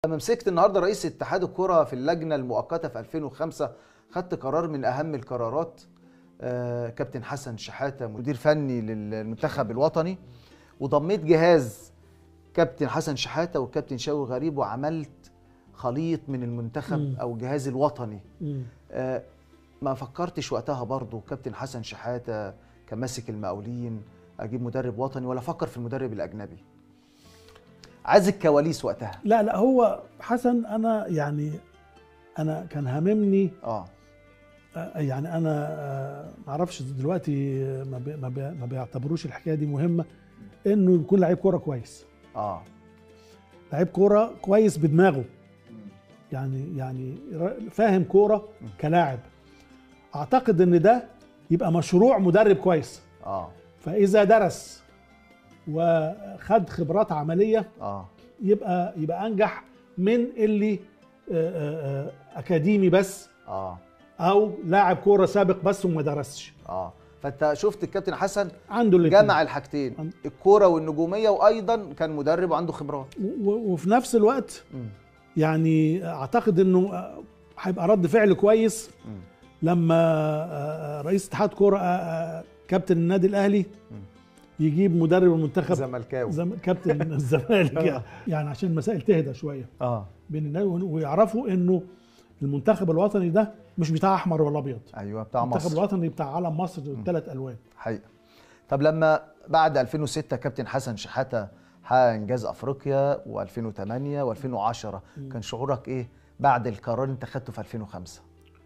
لما مسكت النهارده رئيس اتحاد الكره في اللجنه المؤقته في 2005 خدت قرار من اهم القرارات آه، كابتن حسن شحاته مدير فني للمنتخب الوطني وضميت جهاز كابتن حسن شحاته والكابتن شاوي غريب وعملت خليط من المنتخب مم. او الجهاز الوطني مم. آه، ما فكرتش وقتها برضو كابتن حسن شحاته كان ماسك المقاولين اجيب مدرب وطني ولا افكر في المدرب الاجنبي عايز الكواليس وقتها لا لا هو حسن انا يعني انا كان هاممني اه آه، يعني انا آه، ما اعرفش دلوقتي آه، ما بي- ما بي- ما بيعتبروش الحكايه دي مهمه انه يكون لعيب كوره كويس اه لعيب كوره كويس بدماغه يعني يعني ر- فاهم كوره كلاعب اعتقد ان ده يبقى مشروع مدرب كويس اه فاذا درس وخد خبرات عمليه اه يبقى يبقى انجح من اللي آه، آه، آه، اكاديمي بس اه او لاعب كوره سابق بس وما درسش اه فانت شفت الكابتن حسن عنده الاتنين. جمع الحاجتين عن- الكوره والنجوميه وايضا كان مدرب وعنده خبرات و- و- وفي نفس الوقت مم. يعني اعتقد انه آه، هيبقى رد فعل كويس مم. لما آه، آه، رئيس اتحاد كوره آه، آه، كابتن النادي الاهلي يجيب مدرب المنتخب زملكاوي زم... كابتن الزمالك آه. يعني. يعني عشان المسائل تهدى شويه اه بين الناس ويعرفوا انه المنتخب الوطني ده مش بتاع احمر ولا ابيض ايوه بتاع المنتخب مصر الوطني بتاع علم مصر ثلاث الوان حقيقه طب لما بعد 2006 كابتن حسن شحاته حقق انجاز افريقيا و2008 و2010 كان شعورك ايه بعد القرار اللي انت خدته في 2005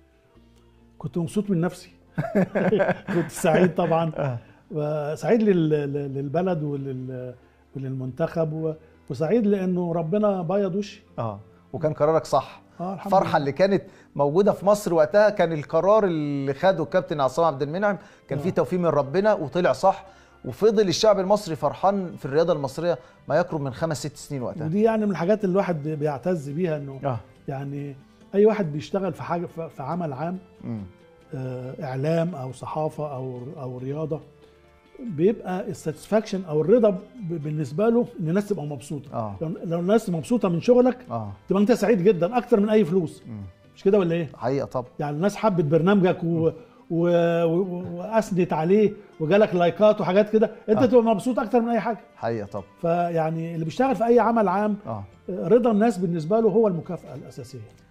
كنت مبسوط من نفسي كنت سعيد طبعا وسعيد لل- لل- للبلد ولل- وللمنتخب و- وسعيد لانه ربنا بيض وشي اه وكان قرارك صح اه الحمد الفرحه لله. اللي كانت موجوده في مصر وقتها كان القرار اللي خده الكابتن عصام عبد المنعم كان فيه آه. توفيق من ربنا وطلع صح وفضل الشعب المصري فرحان في الرياضه المصريه ما يقرب من خمس ست سنين وقتها ودي يعني من الحاجات اللي الواحد بيعتز بيها انه اه يعني اي واحد بيشتغل في حاجه في في عمل عام مم. آه، اعلام او صحافه او او رياضه بيبقى الساتسفاكشن او الرضا ب- بالنسبه له ان الناس تبقى مبسوطه اه لو لو الناس مبسوطه من شغلك اه تبقى انت سعيد جدا اكتر من اي فلوس مم. مش كده ولا ايه حقيقه طبعا يعني الناس حبت برنامجك و... و... و... واثنت عليه وجالك لايكات وحاجات كده انت آه. تبقى مبسوط اكتر من اي حاجه حقيقه طبعا فيعني اللي بيشتغل في اي عمل عام اه رضا الناس بالنسبه له هو المكافاه الاساسيه